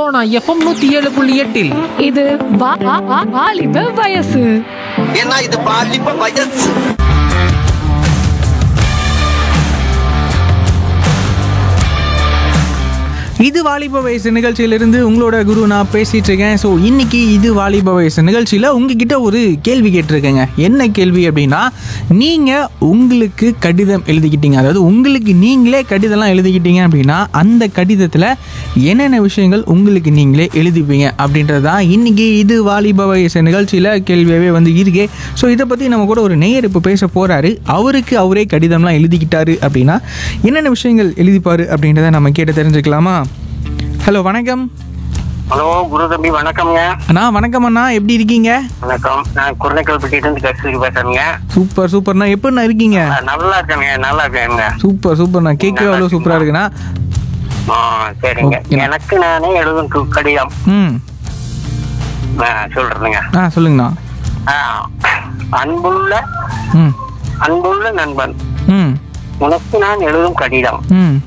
Sona FM நூத்தி ஏழு புள்ளி எட்டில் இது வா- வா- வா- வாலிப வயசு ஏன்னா இது பாலிப்ப வயசு இது வாலிப வயசு நிகழ்ச்சியிலிருந்து உங்களோட குரு நான் பேசிட்டு இருக்கேன் ஸோ இன்னைக்கு இது வாலிப வயசு நிகழ்ச்சியில் உங்ககிட்ட ஒரு கேள்வி கேட்டிருக்கேங்க என்ன கேள்வி அப்படின்னா நீங்கள் உங்களுக்கு கடிதம் எழுதிக்கிட்டீங்க அதாவது உங்களுக்கு நீங்களே கடிதம்லாம் எழுதிக்கிட்டீங்க அப்படின்னா அந்த கடிதத்தில் என்னென்ன விஷயங்கள் உங்களுக்கு நீங்களே எழுதிப்பீங்க அப்படின்றது தான் இன்னைக்கு இது வாலிப வயசு நிகழ்ச்சியில் கேள்வியாகவே வந்து இருக்கே ஸோ இதை பற்றி நம்ம கூட ஒரு நேயர் இப்போ பேச போகிறாரு அவருக்கு அவரே கடிதம்லாம் எழுதிக்கிட்டாரு அப்படின்னா என்னென்ன விஷயங்கள் எழுதிப்பாரு அப்படின்றத நம்ம கேட்டு தெரிஞ்சுக்கலாமா ஹலோ வணக்கம் ஹலோ குரு தம்பி வணக்கம்ங்க அண்ணா வணக்கம் அண்ணா எப்படி இருக்கீங்க வணக்கம் நான் குருணைக்கல்பட்டிட்டு இருந்து கஸ்தூரி பேசுறேங்க சூப்பர் சூப்பர்ண்ணா எப்படிண்ணா இருக்கீங்க ஆ, நல்லா இருக்கேங்க நல்லா இருக்கேங்க சூப்பர் சூப்பர்ண்ணா கேட்கவே அவ்வளோ சூப்பராக இருக்குண்ணா ஆ சரிங்க ஓகே. எனக்கு நானே எழுதும் கு- கடிதம் ம் ஆ, சொல்றேனுங்க ஆ சொல்லுங்கண்ணா ஆ, அன்புள்ள ம் அன்புள்ள நண்பன் ம் உனக்கு நான் எழுதும் கடிதம் ம்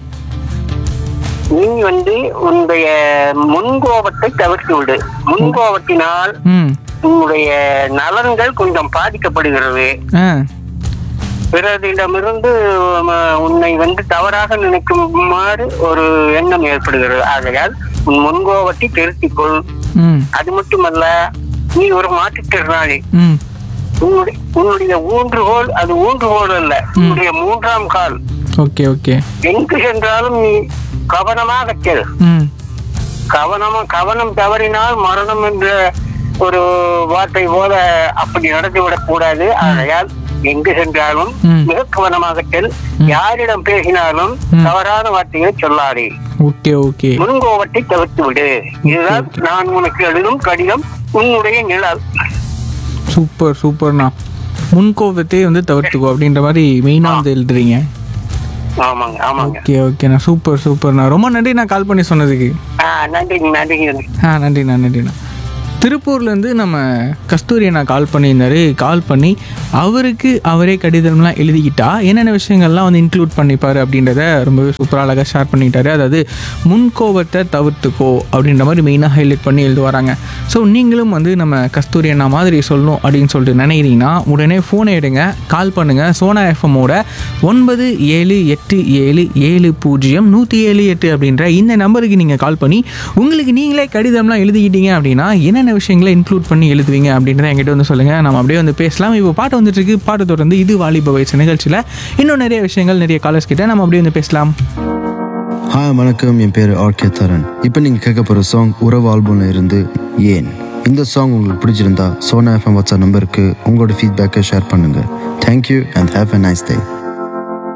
நீ வந்து உன்னுடைய முன்கோபத்தை தவிர்த்து விடு முன்கோபத்தினால் ம் உன்னுடைய நலன்கள் கொஞ்சம் பாதிக்கப்படுகிறது ஆ பிறரிடமிருந்து ம, உன்னை வந்து தவறாக நினைக்குமாறு ஒரு எண்ணம் ஏற்படுகிறது ஆகையால் உன் முன்கோபத்தை திருத்திக் கொள் ம் அது மட்டுமல்ல நீ ஒரு மாற்றுத்திறனாளி ம் உன்னுடைய உன்னுடைய ஊன்றுகோல் அது ஊன்றுகோல் அல்ல உன்னுடைய மூன்றாம் கால் ஓகே ஓகே எங்கு சென்றாலும் நீ கவனமாக செல் ம் கவனமா கவனம் தவறினால் மரணம் என்ற ஒரு வார்த்தை போல அப்படி நடந்துவிடக் கூடாது ஆகையால் எங்கு சென்றாலும் ம். மிக கவனமாக செல் யாரிடம் பேசினாலும் தவறான வார்த்தைகளை சொல்லாதே ஓகே ஓகே முன்கோபத்தை தவிர்த்து விடு இதுதான் நான் உனக்கு எழுதும் கடிதம் உன்னுடைய நிழல் சூப்பர் சூப்பர்ண்ணா முன்கோபத்தை வந்து தவிர்த்துக்கோ அப்படின்ற மாதிரி மெயினாக வந்து எழுதுறீங்க ஆமாங்க ஆமாங்க ஓகே ஓகேண்ணா சூப்பர் சூப்பர்ண்ணா ரொம்ப நன்றி நான் கால் பண்ணி சொன்னதுக்கு ஆஹ் நன்றிங்க நன்றிங்க ஆ நன்றிண்ணா நன்றிண்ணா திருப்பூர்லேருந்து நம்ம கஸ்தூரி அண்ணா கால் பண்ணியிருந்தாரு கால் பண்ணி அவருக்கு அவரே கடிதம்லாம் எழுதிக்கிட்டா என்னென்ன விஷயங்கள்லாம் வந்து இன்க்ளூட் பண்ணிப்பார் அப்படின்றத ரொம்பவே சூப்பராக அழகாக ஷேர் பண்ணிக்கிட்டாரு அதாவது முன்கோபத்தை தவிர்த்துக்கோ அப்படின்ற மாதிரி மெயினாக ஹைலைட் பண்ணி எழுது வராங்க ஸோ நீங்களும் வந்து நம்ம கஸ்தூரி அண்ணா மாதிரி சொல்லணும் அப்படின்னு சொல்லிட்டு நினைக்கிறீங்கன்னா உடனே ஃபோனை எடுங்க கால் பண்ணுங்கள் சோனா எஃப்எம்மோட ஒன்பது ஏழு எட்டு ஏழு ஏழு பூஜ்ஜியம் நூற்றி ஏழு எட்டு அப்படின்ற இந்த நம்பருக்கு நீங்கள் கால் பண்ணி உங்களுக்கு நீங்களே கடிதம்லாம் எழுதிக்கிட்டீங்க அப்படின்னா என்னென்ன விஷயங்களை இன்க்ளூட் பண்ணி எழுதுவீங்க அப்படின்றத என்கிட்ட வந்து சொல்லுங்கள் நம்ம அப்படியே வந்து பேசலாம் இப்போ பாட்டு வந்துட்டு இருக்கு பாட்டு தொடர்ந்து இது வாலிப வயசு நிகழ்ச்சியில் இன்னும் நிறைய விஷயங்கள் நிறைய காலர்ஸ் கிட்ட நம்ம அப்படியே வந்து பேசலாம் ஹாய் வணக்கம் என் பேர் ஆர்கே தரன் இப்போ நீங்கள் கேட்க போகிற சாங் உறவு ஆல்பம்ல இருந்து ஏன் இந்த சாங் உங்களுக்கு பிடிச்சிருந்தா சோனா எஃப்எம் வாட்ஸ்அப் நம்பருக்கு உங்களோட ஃபீட்பேக்கை ஷேர் பண்ணுங்கள் thank you and have a nice day